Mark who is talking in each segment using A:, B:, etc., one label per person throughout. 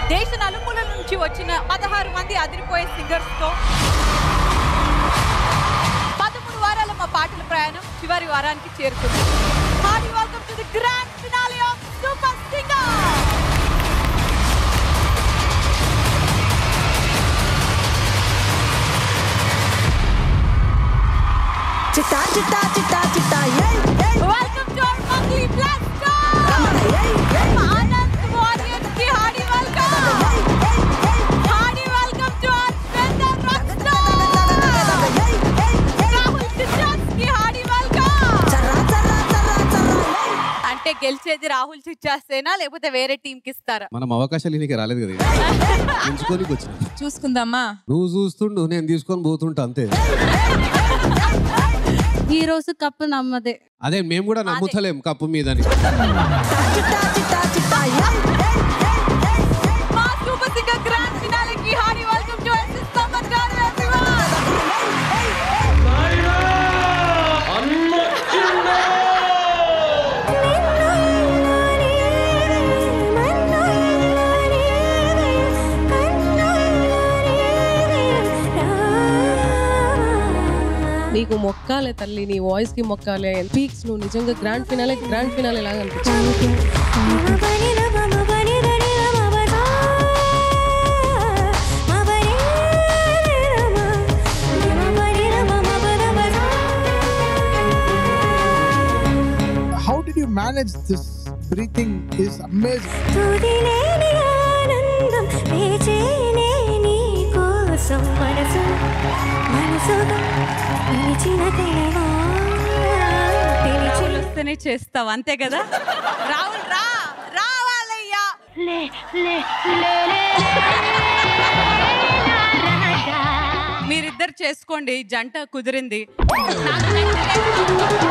A: దేశ నలుమూలల నుంచి వచ్చిన పదహారు మంది అదిరిపోయే సింగర్స్ తో పదమూడు వారాల మా పాటల ప్రయాణం చివరి వారానికి చేరుకుంది hearty welcome to the grand finale of super singer
B: చిట్టా చిట్టా చిట్టా చిట్టా ఏయ్ ఏయ్
A: welcome to our monthly blast
B: Ramana ఏయ్ ఏయ్
A: ఆనంద్ వారియర్స్ కి హార్డీ వెల్కమ్
B: ఏయ్ ఏయ్ ఏయ్
A: hearty welcome to our spender rock star
B: ఏయ్ ఏయ్ ఏయ్
A: రాహుల్ చిచ్చాస్ కి హార్డీ వెల్కమ్
B: చర్రా చర్రా చర్రా చర్రా ఏయ్
A: అంటే గెలిచేది రాహుల్ చిచ్చాసేనా లేకపోతే వేరే టీం కి ఇస్తారా
C: మనం అవకాశాలు నీకు రాలేదు కదా ఎంచుకోనికి వచ్చిన
D: చూసుకుందామా
C: నువ్వు చూస్తుండు నేను తీసుకొని పోతుంటా అంతే
E: ఈ రోజు కప్పు నమ్మదే
C: అదే మేము కూడా నమ్ముతలేం కప్పు మీదని
B: చిట్టా చిట్టా చిట్టా ఏయ్ ఏయ్ ఏయ్ ఏయ్
A: మా సూపర్ సింగర్ గ్రాండ్ ఫినాలే కి hearty welcome to SS Thaman garu everyone
F: నీకు మొక్కాలే తల్లి నీ వాయిస్ కి మొక్కాలే పీక్స్ నువ్వు నిజంగా గ్రాండ్ ఫినాలే గ్రాండ్ ఫినాలే లాగా అనిపించింది
G: how did you manage this breathing is amazing
H: తుదిలేని ఆనందం వేచేనే నీ కోసం మనసు మనసుగా పిలిచిన తెలవా
A: రాహుల్ వస్తేనే చేస్తావు అంతే కదా రాహుల్ రా రావాలయ్యా
H: లే లే లే లే
A: మీరిద్దరు చేసుకోండి జంట కుదిరింది నాకు నచ్చలేదు.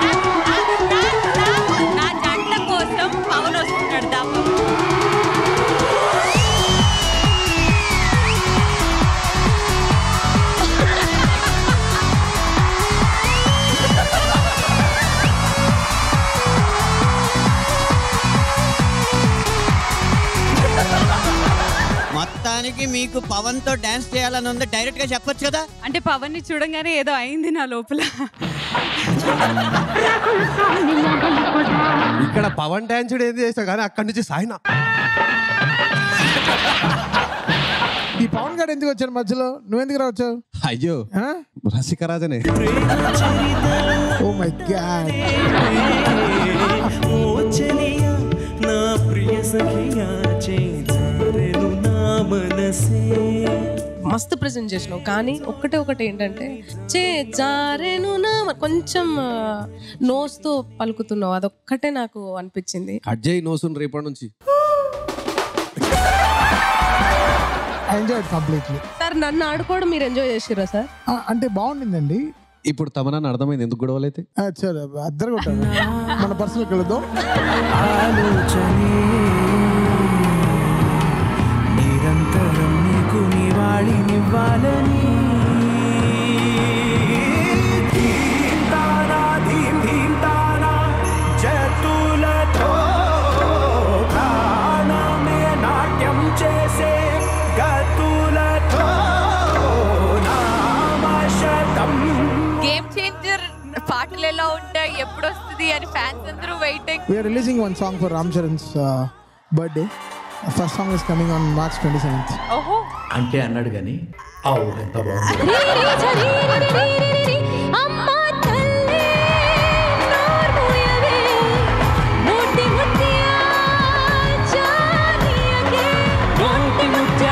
A: నా జంట కోసం పవన్ వస్తున్నాడు దాపు
I: మొత్తానికి మీకు పవన్ తో డాన్స్ చేయాలని ఉంది డైరెక్ట్ గా చెప్పొచ్చు కదా
A: అంటే పవన్ ని చూడంగానే ఏదో అయింది నా లోపల
C: ఇక్కడ పవన్ డాన్స్ ఏది చేస్తా కానీ అక్కడి నుంచి సాయిన
G: ఈ పవన్ గారు ఎందుకు వచ్చారు మధ్యలో నువ్వు ఎందుకు రావచ్చావు
C: అయ్యో రసికరాజనే
G: ఓ మై గాడ్
J: ఓ చెలియా నా ప్రియ సఖియా చేజారెను నా మనసే
F: మస్తు ప్రజెంట్ చేసినావు కానీ ఒక్కటే ఒకటి ఏంటంటే చే జారేను నా కొంచెం నోస్ తో పలుకుతున్నావు అదొక్కటే నాకు అనిపించింది
C: కట్ చేయి నోసున్ రేపటి నుంచి
G: ఐ ఎంజాయ్ కంప్లీట్లీ
F: సార్ నన్ను ఆడుకోవడం మీరు ఎంజాయ్ చేసిరా సార్
G: అంటే బాగుండిందండి
C: ఇప్పుడు తమనని అర్థమైంది ఎందుకు గొడవలైతే
G: ఆ, సరే అద్దరు కొట్టారు మన పర్సనల్ కలుద్దాం
J: ఆలోచనే నిరంతరం నీకు నివాళినివ్వాలని ధీం తారా, ధీం ధీం తారా, జతులతో ప్రాణమే నాట్యం చేసే గతులతో నామశతం
A: గేమ్ చేంజర్ పాటలు ఎలా ఉంటాయి ఎప్పుడు వస్తుంది అని ఫ్యాన్స్ అందరూ waiting
G: we're releasing one song for Ram Charan's birthday first song is coming on March twenty seventh
A: ఓహో
J: అంటే అన్నాడు కానీ అవు ఎంత బాగుంది
H: అమ్మా తల్లి నోర్మూయవే మోటి ముత్యా జానియకే మోటి ముత్యా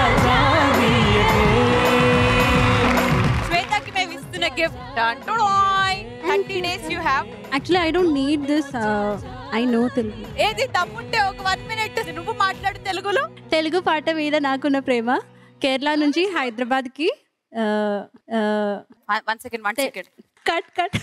A: శ్వేతకి మేము ఇస్తున్న gift thirty days you have
E: actually I don't need this I know Telugu
A: ఏది తమ్ముంటే ఒక వన్ మినిట్ నువ్వు మాట్లాడు తెలుగులో
E: తెలుగు పాట మీద నాకున్న ప్రేమ కేరళ నుంచి హైదరాబాద్కి
A: one second one second
E: cut cut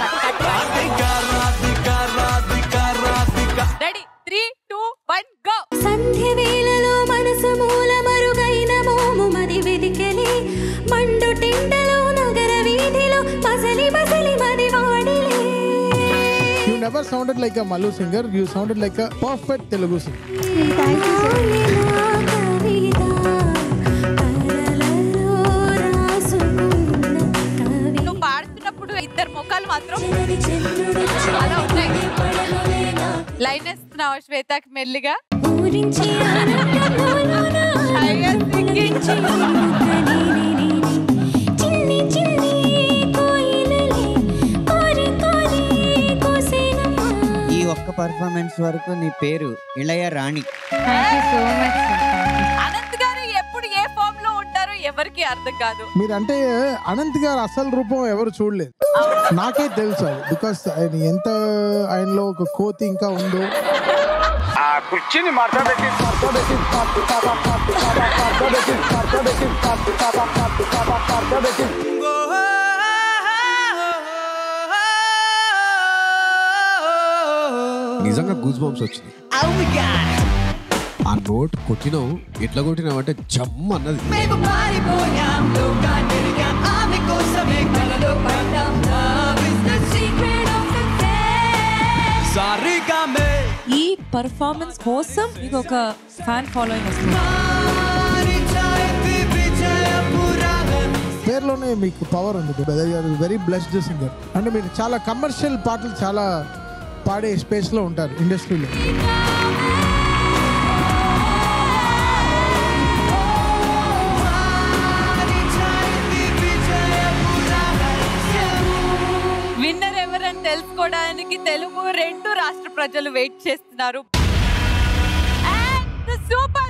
A: ready three two one go
H: సంధ్య వేళలో మనసు మూల మరుగైన మోము మది వెదికెలి మండు టెండలో నగర వీధిలో మసలి మసలి మది వాడిలే
G: you never sounded like a Mallu singer you sounded like a perfect Telugu singer
H: కవిత
A: బ్యాక్ మెల్లిగా
H: ఊరించి ఆనందంలోన పులకించి ముగ్గ నీని చిన్ని చిన్ని కోయిలలే కోరి కోరి కోసేనమ్మా
I: ఈ ఒక్క పర్ఫార్మెన్స్ వరకు నీ పేరు ఇళయ రాణి
A: అనంత్ గారు ఎప్పుడు ఏ ఫామ్ లో ఉంటారో ఎవరికి అర్థం కాదు
G: మీరంటే అనంత్ గారు అసలు రూపం ఎవరు చూడలేదు నాకే తెలుసు అది బికాస్ ఆయన ఎంత ఆయనలో ఒక కోతి ఇంకా ఉందో
J: ఆ కుర్చీని మార్చబెట్టి మార్చబెట్టి మార్చబెట్టి మార్చబెట్టి మార్చబెట్టి
C: నిజంగా గూస్ బంప్స్ వచ్చినాయి ఆ నోట్ కొట్టినావు ఎట్లా కొట్టినావు అంటే జమ్ అన్నది
D: ఈ పర్ఫార్మెన్స్ కోసం మీకు ఒక ఫ్యాన్ ఫాలోయింగ్ వస్తుంది
G: పేరులోనే మీకు పవర్ ఉంది బ్రదర్ గారు వెరీ బ్లెస్డ్ సింగర్ అంటే మీరు చాలా కమర్షియల్ పాటలు చాలా పాడే స్పేస్ లో ఉంటారు ఇండస్ట్రీలో
A: విన్నర్ ఎవరని తెలుసుకోవడానికి తెలుగు రెండు రాష్ట్ర ప్రజలు వెయిట్ చేస్తున్నారు సూపర్